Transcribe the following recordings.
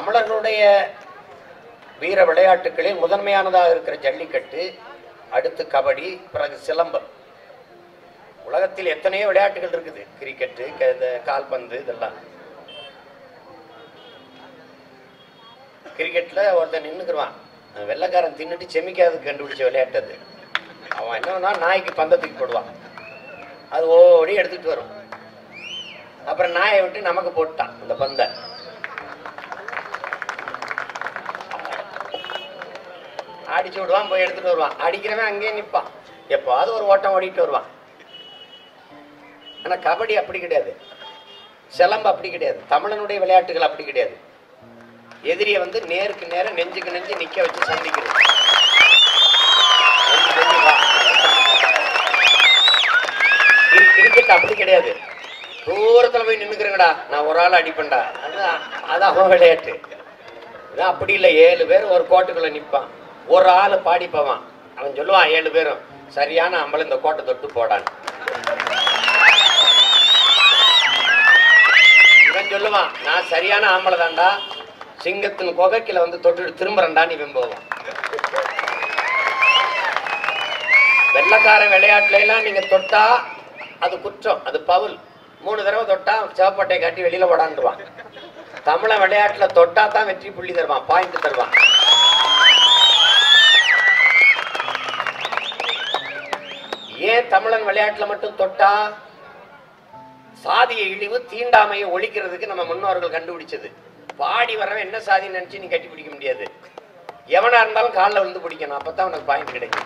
தமிழர்களுடைய வீர விளையாட்டுகளில் முதன்மையானதாக இருக்கிற ஜல்லிக்கட்டு அடுத்து கபடி பிறகு சிலம்பம் உலகத்தில் எத்தனையோ விளையாட்டுகள் இருக்குது கிரிக்கெட்டு க- இந்த கால்பந்து இதெல்லாம் கிரிக்கெட்ல ஒருத்தன் நின்னுக்குருவான் அவன் வெள்ளைக்காரன் தின்னுட்டு செமிக்காது கண்டுபிடிச்ச விளையாட்டு அது அவன் என்ன பண்ணா நாய்க்கு பந்தத்துக்கு போடுவான் அது ஓடி எடுத்துட்டு வரும் அப்புறம் நாயை விட்டு நமக்கு போட்டான் அந்த பந்தை அடிச்சு விடுவான் போய் எடுத்துட்டு வருவான் அடிக்கிறவன் அங்கேயே நிற்பான் எப்பாவது ஒரு ஓட்டம் ஓடிட்டு வருவான் ஆனா கபடி அப்படி கிடையாது சிலம்பு அப்படி கிடையாது தமிழனுடைய விளையாட்டுகள் அப்படி கிடையாது எதிரியை வந்து நேருக்கு நேரம் நெஞ்சுக்கு நெஞ்சு நிக்க வச்சு சந்திக்கிறது நெஞ்சு நெஞ்சு வா. இது கிரிக்கெட் அப்படி கிடையாது தூரத்துல போய் நின்னுக்கிறேங்கடா நான் ஒரு ஆள் அடிப்பேன்டா அதான் அதான் அவன் விளையாட்டு இதான் அப்படி இல்லை ஏழு பேர் ஒரு கோட்டுக்குள்ள நிப்பான் ஒரு ஆள் பாடி போவான் அவன் சொல்லுவான் ஏழு பேரும் சரியான அம்பளை இந்த கோட்டை தொட்டு போடான் இவன் சொல்லுவான் நான் சரியான ஆம்பளை தான்டா சிங்கத்தின் குகைக்கில வந்து தொட்டுட்டு திரும்புறேன்டான்னு இவன் போவான் வெள்ளக்கார விளையாட்டுல எல்லாம் நீங்க தொட்டா அது குற்றம் அது பவுல் மூணு தடவை தொட்டா சிவப்பட்டை காட்டி வெளியில ஓடாண்டுவான் தமிழ விளையாட்டுல தொட்டா தான் வெற்றி புள்ளி தருவான் பாயிண்ட் தருவான் ஏன் தமிழன் விளையாட்டுல மட்டும் தொட்டா சாதிய இழிவு தீண்டாமையை ஒழிக்கிறதுக்கு நம்ம முன்னோர்கள் கண்டுபிடிச்சது பாடி வரவன் என்ன சாதின்னு நினைச்சு நீ கட்டி பிடிக்க முடியாது எவனா இருந்தாலும் காலில் விழுந்து பிடிக்கணும் அப்பதான் உனக்கு பாயிண்ட் கிடைக்கும்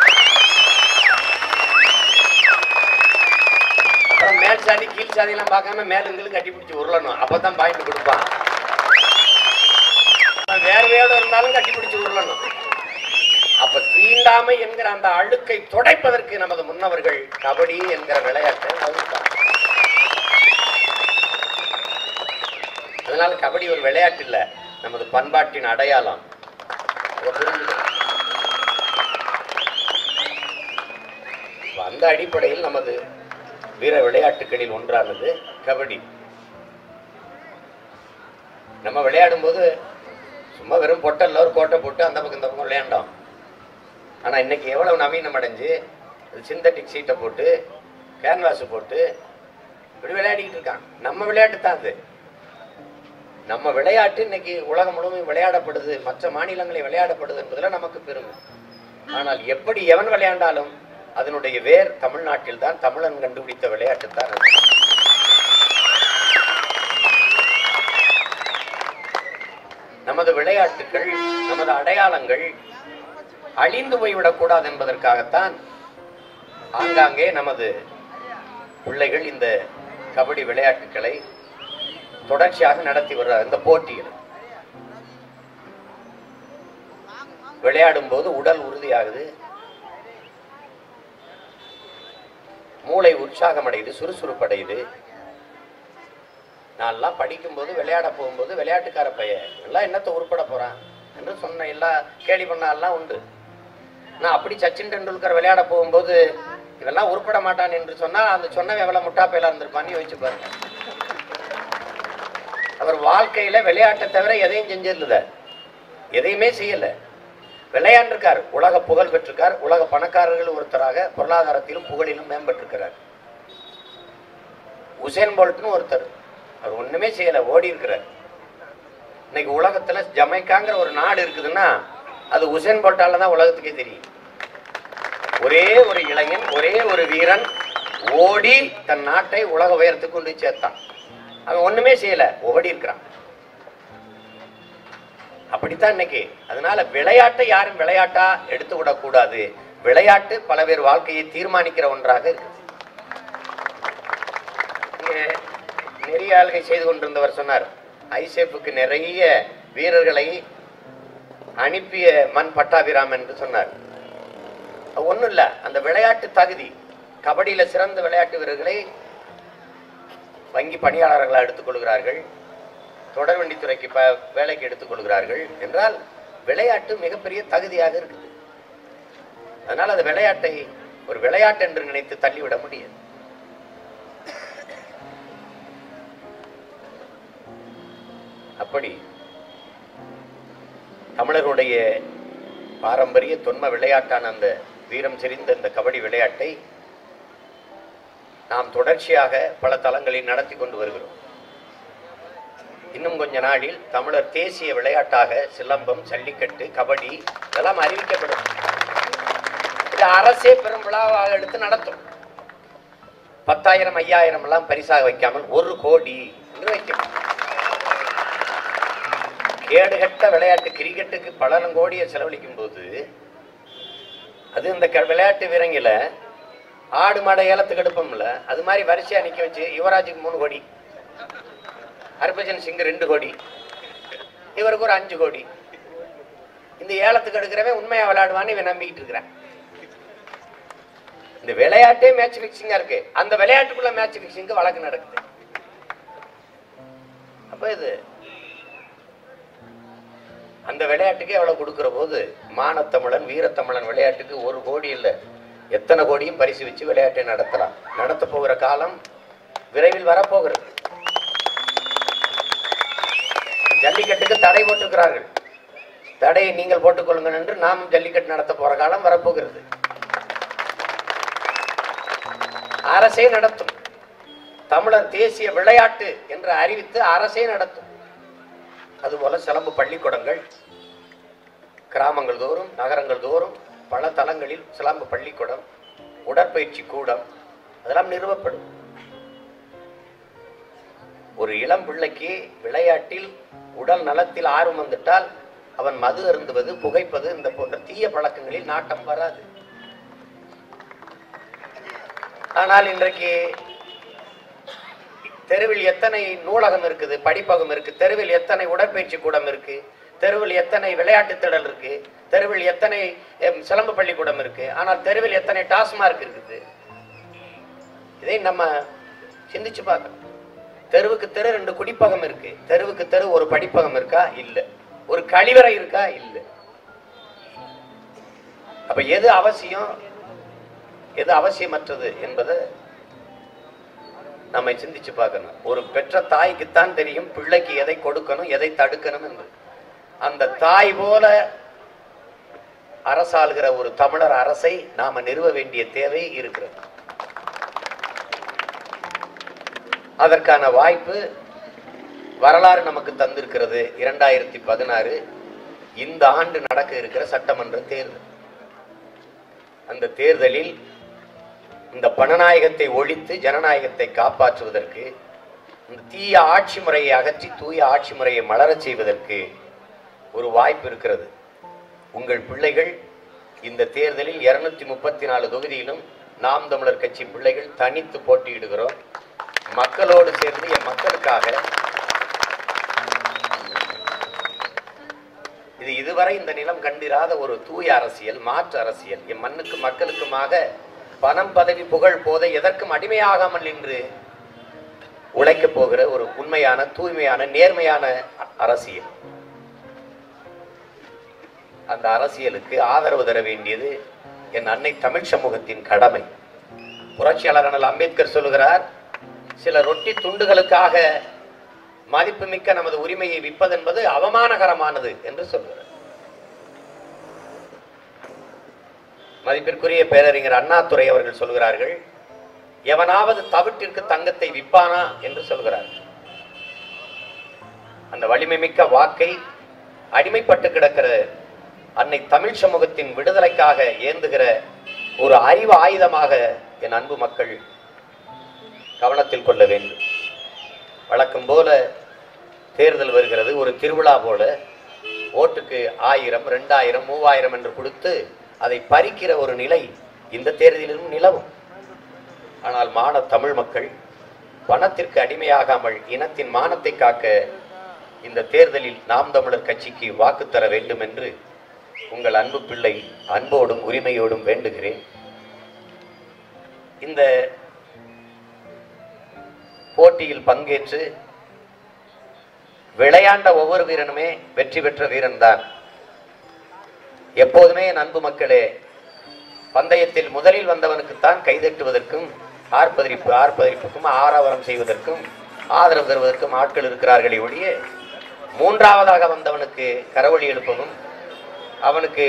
அப்புறம் மேல் சாதி கீழ் சாதி எல்லாம் பார்க்காம மேலுங்களும் கட்டி பிடிச்சி உருளணும் அப்பதான் பாயிண்ட் கொடுப்பான் அவன் வேர்வையோட இருந்தாலும் கட்டி பிடிச்சி உருளணும் அப்ப தீண்டாமை என்கிற அந்த அழுக்கை துடைப்பதற்கு நமது முன்னவர்கள் கபடி என்கிற விளையாட்டை வகுத்தார் அதனால கபடி ஒரு விளையாட்டு இல்ல நமது பண்பாட்டின் அடையாளம் அதை புரிஞ்சுக்கணும். அப்ப அந்த அடிப்படையில் நமது வீர விளையாட்டுகளில் ஒன்றானது கபடி நம்ம விளையாடும் போது சும்மா வெறும் பொட்டல்ல ஒரு கோட்டை போட்டு அந்த பக்கம் இந்த பக்கம் விளையாண்டோம் ஆனா இன்னைக்கு எவ்வளவு நவீனம் அடைஞ்சு சிந்தட்டிக் சீட்டை போட்டு கேன்வாஸ் போட்டு இப்படி விளையாடிக்கிட்டு இருக்கான் நம்ம விளையாட்டு தான் அது நம்ம விளையாட்டு இன்னைக்கு உலகம் முழுவதும் விளையாடப்படுது மற்ற மாநிலங்களில் விளையாடப்படுது என்பதுல நமக்கு பெருமை ஆனால் எப்படி எவன் விளையாண்டாலும் அதனுடைய வேர் தமிழ்நாட்டில் தான் தமிழன் கண்டுபிடித்த விளையாட்டு தான் அது. நமது விளையாட்டுகள் நமது அடையாளங்கள் அழிந்து போய்விடக்கூடாது என்பதற்காகத்தான் ஆங்காங்கே நமது பிள்ளைகள் இந்த கபடி விளையாட்டுகளை தொடர்ச்சியாக நடத்தி வர்றார் இந்த போட்டியில் விளையாடும் போது உடல் உறுதியாகுது மூளை உற்சாகமடையுது சுறுசுறுப்படையுது நான்லாம் படிக்கும்போது விளையாட போகும்போது விளையாட்டுக்கார பையன் எல்லாம் என்னத்தை உருப்பட போறான் என்று சொன்ன எல்லா கேலி பண்ணாலாம் உண்டு நான் அப்படி சச்சின் டெண்டுல்கர் விளையாட போகும்போது இதெல்லாம் உருப்பட மாட்டான் என்று சொன்னால் அந்த சொன்னவன் எவ்வளவு முட்டாப்பையில இருந்திருப்பான்னு யோசிச்சு பாருங்க அவர் வாழ்க்கையில விளையாட்டை தவிர எதையும் செஞ்சதில்ல எதையுமே செய்யல விளையாண்டிருக்கார் உலக புகழ் பெற்றிருக்கார் உலக பணக்காரர்கள் ஒருத்தராக பொருளாதாரத்திலும் புகழிலும் மேம்பட்டிருக்கிறார் உசேன் போல்ட்னு ஒருத்தர் அவர் ஒண்ணுமே செய்யல ஓடி இருக்கிறார் இன்னைக்கு உலகத்துல ஜமைக்காங்கிற ஒரு நாடு இருக்குதுன்னா அது உசேன் போல்ட்டால தான் உலகத்துக்கே தெரியும் ஒரே ஒரு இளைஞன் ஒரே ஒரு வீரன் ஓடி தன் நாட்டை உலக உயரத்துக்கு கொண்டு போய் சேர்த்தான் அவன் ஒண்ணுமே செய்யல ஓடி இருக்கிறான் அப்படித்தான் இன்னைக்கு அதனால விளையாட்டை யாரும் விளையாட்டா எடுத்து விடக்கூடாது விளையாட்டு பல பேர் வாழ்க்கையை தீர்மானிக்கிற ஒன்றாக இருக்கு இங்க நிறைய ஆள்கை செய்து கொண்டிருந்தவர் சொன்னார் ஐசேஃபுக்கு நிறைய வீரர்களை அனுப்பிய மண் பட்டாபிராமன் என்று சொன்னார் அது ஒண்ணும் இல்ல அந்த விளையாட்டு தகுதி கபடியில சிறந்த விளையாட்டு வீரர்களை வங்கி பணியாளர்களாக எடுத்துக்கொள்கிறார்கள் தொடர்வண்டித்துறைக்கு ப வேலைக்கு எடுத்துக்கொள்கிறார்கள் என்றால் விளையாட்டு மிகப்பெரிய தகுதியாக இருக்குது அதனால் அந்த விளையாட்டை ஒரு விளையாட்டு என்று நினைத்து தள்ளிவிட முடியாது அப்படி தமிழருடைய பாரம்பரிய தொன்ம விளையாட்டான அந்த வீரம் செறிந்த இந்த கபடி விளையாட்டை நாம் தொடர்ச்சியாக பல தளங்களில் நடத்தி கொண்டு வருகிறோம் இன்னும் கொஞ்ச நாளில் தமிழர் தேசிய விளையாட்டாக சிலம்பம் ஜல்லிக்கட்டு கபடி இதெல்லாம் அறிவிக்கப்படும் இது அரசே பெரும் விழாவாக எடுத்து நடத்தும் பத்தாயிரம் ஐயாயிரம் எல்லாம் பரிசாக வைக்காமல் ஒரு கோடி என்று வைக்கணும் கேடுகட்ட விளையாட்டு கிரிக்கெட்டுக்கு பல கோடியை செலவழிக்கும் போது அது இந்த க- விளையாட்டு வீரங்கள ஆடு மாடை ஏலத்துக்கு எடுப்போம்ல அது மாதிரி வரிசையா நிக்க வச்சு யுவராஜுக்கு மூணு கோடி ஹர்பஜன் சிங் ரெண்டு கோடி இவருக்கு ஒரு அஞ்சு கோடி இந்த ஏலத்துக்கு எடுக்கிறவன் உண்மையா விளையாடுவான்னு இவன் நம்பிக்கிட்டு இருக்கிறான் இந்த விளையாட்டே மேட்ச் பிக்சிங்கா இருக்கு அந்த விளையாட்டுக்குள்ள மேட்ச் பிக்சிங்க்கு வழக்கு நடக்குது அப்ப இது அந்த விளையாட்டுக்கு எவ்வளவு கொடுக்கிற போது மானத்தமிழன் வீரத்தமிழன் விளையாட்டுக்கு ஒரு கோடி இல்ல எத்தனை கோடியும் பரிசு வச்சு விளையாட்டை நடத்தலாம் நடத்த போகிற காலம் விரைவில் வரப்போகிறது ஜல்லிக்கட்டுக்கு தடை போட்டிருக்கிறார்கள் தடையை நீங்கள் போட்டுக்கொள்ளுங்கள் என்று நாமும் ஜல்லிக்கட்டு நடத்த போற காலம் வரப்போகிறது அரசே நடத்தும் தமிழர் தேசிய விளையாட்டு என்று அறிவித்து அரசே நடத்தும் அதுபோல சிலம்பு பள்ளிக்கூடங்கள் கிராமங்கள் தோறும் நகரங்கள் தோறும் பல தலங்களில் சிலம்பு பள்ளிக்கூடம் உடற்பயிற்சி கூடம் அதெல்லாம் நிறுவப்படும் ஒரு இளம் பிள்ளைக்கு விளையாட்டில் உடல் நலத்தில் ஆர்வம் வந்துட்டால் அவன் மது அருந்துவது புகைப்பது இந்த போன்ற தீய பழக்கங்களில் நாட்டம் வராது ஆனால் இன்றைக்கு தெருவில் எத்தனை நூலகம் இருக்குது படிப்பகம் இருக்கு தெருவில் எத்தனை உடற்பயிற்சி கூடம் இருக்கு தெருவில் எத்தனை விளையாட்டு திடல் இருக்கு தெருவில் எத்தனை எம், சிலம்பு பள்ளிக்கூடம் இருக்கு ஆனால் தெருவில் எத்தனை டாஸ்மார்க் இருக்குது இதை நம்ம சிந்திச்சு பார்க்கணும் தெருவுக்கு தெரு ரெண்டு குடிப்பகம் இருக்கு தெருவுக்கு தெரு ஒரு படிப்பகம் இருக்கா இல்ல ஒரு கழிவறை இருக்கா இல்ல அப்ப எது அவசியம் எது அவசியமற்றது என்பதை நம்மை சிந்திச்சு பார்க்கணும் ஒரு பெற்ற தாய்க்குத்தான் தெரியும் பிள்ளைக்கு எதை கொடுக்கணும் எதை தடுக்கணும் என்று அந்த தாய் போல அரசாளுகிற ஒரு தமிழர் அரசை நாம நிறுவ வேண்டிய தேவை இருக்கிறது அதற்கான வாய்ப்பு வரலாறு நமக்கு தந்திருக்கிறது இரண்டாயிரத்தி பதினாறு இந்த ஆண்டு நடக்க இருக்கிற சட்டமன்ற தேர்தல் அந்த தேர்தலில் இந்த பணநாயகத்தை ஒழித்து ஜனநாயகத்தை காப்பாற்றுவதற்கு இந்த தீய ஆட்சி முறையை அகற்றி தூய ஆட்சி முறையை மலரச் செய்வதற்கு ஒரு வாய்ப்பு இருக்கிறது உங்கள் பிள்ளைகள் இந்த தேர்தலில் இருநூத்தி முப்பத்தி நாலு தொகுதியிலும் நாம் தமிழர் கட்சி பிள்ளைகள் தனித்து போட்டியிடுகிறோம் மக்களோடு சேர்ந்து என் மக்களுக்காக இது இதுவரை இந்த நிலம் கண்டிராத ஒரு தூய அரசியல் மாற்று அரசியல் என் மண்ணுக்கு மக்களுக்குமாக பணம் பதவி புகழ் போதை எதற்கும் அடிமையாகாமல் நின்று உழைக்கப் போகிற ஒரு உண்மையான தூய்மையான நேர்மையான அ- அரசியல் அந்த அரசியலுக்கு ஆதரவு தர வேண்டியது என் அன்னை தமிழ் சமூகத்தின் கடமை புரட்சியாளர் அண்ணல் அம்பேத்கர் சொல்லுகிறார் சில ரொட்டி துண்டுகளுக்காக மதிப்புமிக்க நமது உரிமையை விற்பதென்பது அவமானகரமானது என்று சொல்கிறார் மதிப்பிற்குரிய பேரறிஞர் அண்ணாதுரை அவர்கள் சொல்கிறார்கள் எவனாவது தவிட்டிற்கு தங்கத்தை விற்பானா என்று சொல்கிறார்கள் அந்த வலிமை மிக்க வாக்கை அடிமைப்பட்டு கிடக்கிற அன்னை தமிழ் சமூகத்தின் விடுதலைக்காக ஏந்துகிற ஒரு அறிவு ஆயுதமாக என் அன்பு மக்கள் கவனத்தில் கொள்ள வேண்டும் வழக்கம் போல தேர்தல் வருகிறது ஒரு திருவிழா போல ஓட்டுக்கு ஆயிரம் ரெண்டாயிரம் மூவாயிரம் என்று கொடுத்து அதை பறிக்கிற ஒரு நிலை இந்த தேர்தலிலும் நிலவும் ஆனால் மான தமிழ் மக்கள் பணத்திற்கு அடிமையாகாமல் இனத்தின் மானத்தை காக்க இந்த தேர்தலில் நாம் தமிழர் கட்சிக்கு வாக்கு தர வேண்டும் என்று உங்கள் அன்பு பிள்ளை அன்போடும் உரிமையோடும் வேண்டுகிறேன் இந்த போட்டியில் பங்கேற்று விளையாண்ட ஒவ்வொரு வீரனுமே வெற்றி பெற்ற வீரன் தான் எப்போதுமே என் அன்பு மக்களே பந்தயத்தில் முதலில் வந்தவனுக்குத்தான் கைதட்டுவதற்கும் ஆர்ப்பரிப்பு ஆர்ப்பரிப்புக்கும் ஆரவாரம் செய்வதற்கும் ஆதரவு தருவதற்கும் ஆட்கள் இருக்கிறார்களே ஒழிய மூன்றாவதாக வந்தவனுக்கு கரவொலி எழுப்பவும் அவனுக்கு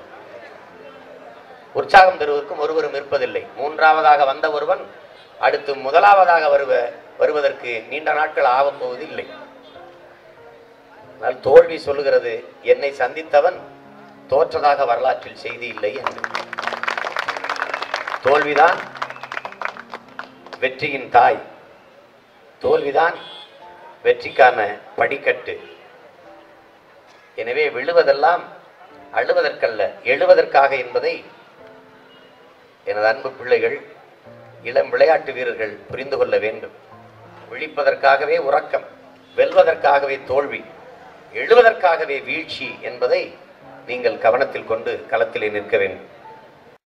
உற்சாகம் தருவதற்கும் ஒருவரும் இருப்பதில்லை மூன்றாவதாக வந்த ஒருவன் அடுத்து முதலாவதாக வருவ வருவதற்கு நீண்ட நாட்கள் ஆகப் போவதில்லை ஆனால் தோல்வி சொல்லுகிறது என்னை சந்தித்தவன் தோற்றதாக வரலாற்றில் செய்தி இல்லை என்று தோல்விதான் வெற்றியின் தாய் தோல்விதான் வெற்றிக்கான படிக்கட்டு எனவே விழுவதெல்லாம் அழுவதற்கல்ல எழுவதற்காக என்பதை எனது அன்பு பிள்ளைகள் இளம் விளையாட்டு வீரர்கள் புரிந்து கொள்ள வேண்டும் விழிப்பதற்காகவே உறக்கம் வெல்வதற்காகவே தோல்வி எழுவதற்காகவே வீழ்ச்சி என்பதை நீங்கள் கவனத்தில் கொண்டு களத்திலே நிற்க வேண்டும்